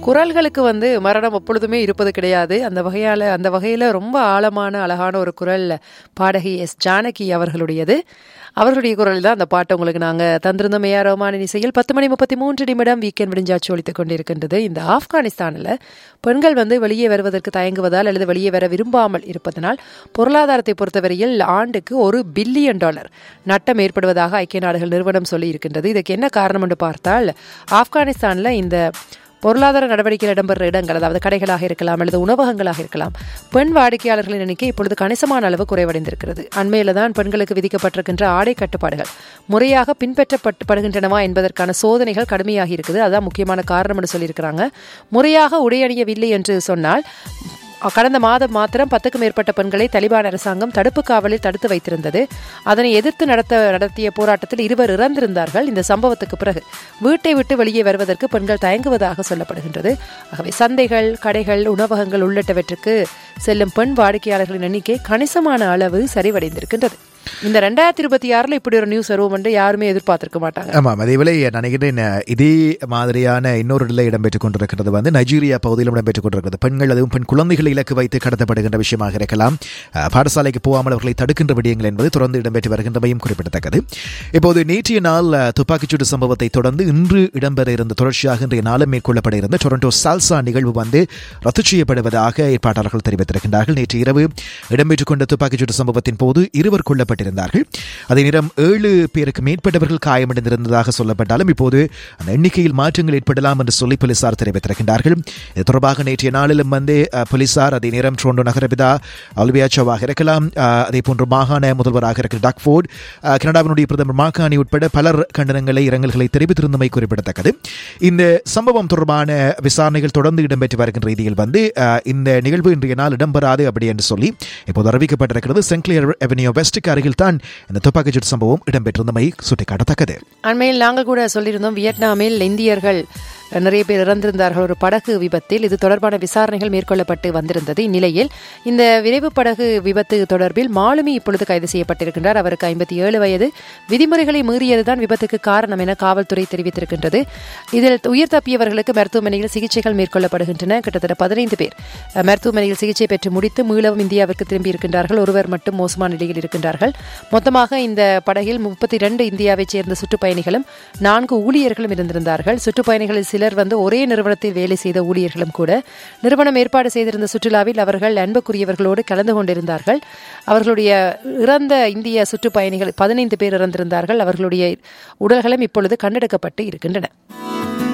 குரல்களுக்கு வந்து மரணம் எப்பொழுதுமே இருப்பது கிடையாது அந்த வகையால் அந்த வகையில் ரொம்ப ஆழமான அழகான ஒரு குரல் பாடகி எஸ் ஜானகி அவர்களுடையது அவர்களுடைய குரல் தான் அந்த பாட்டை உங்களுக்கு நாங்கள் தந்திருந்தோம் ஏஆர் ரோமானின் இசையில் பத்து மணி முப்பத்தி மூன்று நிமிடம் வீக்கெண்ட் விடிஞ்சாச்சு ஒழித்துக் கொண்டிருக்கின்றது இந்த ஆப்கானிஸ்தானில் பெண்கள் வந்து வெளியே வருவதற்கு தயங்குவதால் அல்லது வெளியே வர விரும்பாமல் இருப்பதனால் பொருளாதாரத்தை பொறுத்தவரையில் ஆண்டுக்கு ஒரு பில்லியன் டாலர் நட்டம் ஏற்படுவதாக ஐக்கிய நாடுகள் நிறுவனம் சொல்லி இருக்கின்றது இதுக்கு என்ன காரணம் என்று பார்த்தால் ஆப்கானிஸ்தானில் இந்த பொருளாதார நடவடிக்கைகள் இடம்பெற இடங்கள் அதாவது கடைகளாக இருக்கலாம் அல்லது உணவகங்களாக இருக்கலாம் பெண் வாடிக்கையாளர்களின் எண்ணிக்கை இப்பொழுது கணிசமான அளவு குறைவடைந்திருக்கிறது அண்மையில் தான் பெண்களுக்கு விதிக்கப்பட்டிருக்கின்ற ஆடை கட்டுப்பாடுகள் முறையாக பின்பற்றப்படுகின்றனவா என்பதற்கான சோதனைகள் கடுமையாகி இருக்குது அதுதான் முக்கியமான காரணம் என்று சொல்லியிருக்கிறாங்க முறையாக உடை அணியவில்லை என்று சொன்னால் கடந்த மாதம் மாத்திரம் பத்துக்கும் மேற்பட்ட பெண்களை தலிபான் அரசாங்கம் தடுப்பு காவலில் தடுத்து வைத்திருந்தது அதனை எதிர்த்து நடத்த நடத்திய போராட்டத்தில் இருவர் இறந்திருந்தார்கள் இந்த சம்பவத்துக்கு பிறகு வீட்டை விட்டு வெளியே வருவதற்கு பெண்கள் தயங்குவதாக சொல்லப்படுகின்றது ஆகவே சந்தைகள் கடைகள் உணவகங்கள் உள்ளிட்டவற்றுக்கு செல்லும் பெண் வாடிக்கையாளர்களின் எண்ணிக்கை கணிசமான அளவு சரிவடைந்திருக்கின்றது இந்த ரெண்டாயிரத்தி இருபத்தி ஆறுல இப்படி ஒரு நியூஸ் வரும் என்று யாருமே எதிர்பார்த்திருக்க மாட்டாங்க ஆமாம் அதேவேளை நினைக்கிறேன் இதே மாதிரியான இன்னொரு நிலை இடம்பெற்றுக் கொண்டிருக்கிறது வந்து நைஜீரியா பகுதியிலும் இடம்பெற்றுக் கொண்டிருக்கிறது பெண்கள் அதுவும் பெண் குழந்தைகளை இலக்கு வைத்து கடத்தப்படுகின்ற விஷயமாக இருக்கலாம் அஹ், பாடசாலைக்கு போகாமல் அவர்களை தடுக்கின்ற விடயங்கள் என்பது தொடர்ந்து இடம்பெற்று வருகின்றமையும் குறிப்பிடத்தக்கது இப்போது நேற்றைய நாள் அஹ், துப்பாக்கிச்சூடு சம்பவத்தை தொடர்ந்து இன்று இடம்பெற இருந்த தொடர்ச்சியாக இன்றைய நாளும் மேற்கொள்ளப்பட இருந்த டொரண்டோ சால்சா நிகழ்வு வந்து ரத்து செய்யப்படுவதாக ஏற்பாட்டாளர்கள் தெரிவித்திருக்கின்றார்கள் நேற்று இரவு இடம்பெற்றுக் கொண்ட துப்பாக்கிச்சூடு சம்பவத்தின் போது இருவர் கொல்லப்பட்டிருந்தார்கள் அதே நேரம் ஏழு பேருக்கு மேற்பட்டவர்கள் காயமடைந்திருந்ததாக சொல்லப்பட்டாலும் இப்போது அந்த எண்ணிக்கையில் மாற்றங்கள் ஏற்படலாம் என்று சொல்லி போலீசார் தெரிவித்திருக்கின்றார்கள் இது தொடர்பாக நேற்றைய நாளிலும் வந்து அஹ், போலீசார் அதே நேரம் ட்ரோண்டோ நகரபிதா அல்வியாச்சோவாக இருக்கலாம் அஹ், அதே போன்று மாகாண முதல்வராக இருக்கிற டக்ஃபோர்ட் அஹ், கனடாவினுடைய பிரதமர் மாகாணி உட்பட பலர் கண்டனங்களை இரங்கல்களை தெரிவித்திருந்தமை குறிப்பிடத்தக்கது இந்த சம்பவம் தொடர்பான விசாரணைகள் தொடர்ந்து இடம்பெற்று வருகின்ற ரீதியில் வந்து அஹ், இந்த நிகழ்வு இன்றைய நாள் இடம்பெறாது அப்படி என்று சொல்லி இப்போது அறிவிக்கப்பட்டிருக்கிறது சென்க்ளியர் அவென்யூ வெஸ்டுக்கு அருகில் தான் இந்த துப்பாக்கிச்சூடு சம்பவம் இடம்பெற்றிருந்தமை சுட்டிக்காட்டத்தக்கது அண்மையில் நாங்கள் கூட சொல்லியிருந்தோம் வியட்நாமில் இந்தியர்கள் நிறைய பேர் இறந்திருந்தார்கள் ஒரு படகு விபத்தில் இது தொடர்பான விசாரணைகள் மேற்கொள்ளப்பட்டு வந்திருந்தது இந்நிலையில் இந்த விரைவு படகு விபத்து தொடர்பில் மாலுமி இப்பொழுது கைது செய்யப்பட்டிருக்கின்றார் அவருக்கு ஐம்பத்தி ஏழு வயது விதிமுறைகளை மீறியதுதான் விபத்துக்கு காரணம் என காவல்துறை தெரிவித்திருக்கின்றது இதில் உயிர் தப்பியவர்களுக்கு மருத்துவமனையில் சிகிச்சைகள் மேற்கொள்ளப்படுகின்றன கிட்டத்தட்ட பதினைந்து பேர் அஹ், மருத்துவமனையில் சிகிச்சை பெற்று முடித்து மீளவும் இந்தியாவிற்கு திரும்பி இருக்கின்றார்கள் ஒருவர் மட்டும் மோசமான நிலையில் இருக்கின்றார்கள் மொத்தமாக இந்த படகில் முப்பத்தி இரண்டு இந்தியாவைச் சேர்ந்த சுற்றுப்பயணிகளும் நான்கு ஊழியர்களும் இருந்திருந்தார்கள் சுற்றுப்பயணிகளில் சிலர் வந்து ஒரே நிறுவனத்தில் வேலை செய்த ஊழியர்களும் கூட நிறுவனம் ஏற்பாடு செய்திருந்த சுற்றுலாவில் அவர்கள் அன்புக்குரியவர்களோடு கலந்து கொண்டிருந்தார்கள் அவர்களுடைய இறந்த இந்திய சுற்றுப்பயணிகள் பதினைந்து பேர் இறந்திருந்தார்கள் அவர்களுடைய உடல்களும் இப்பொழுது கண்டெடுக்கப்பட்டு இருக்கின்றன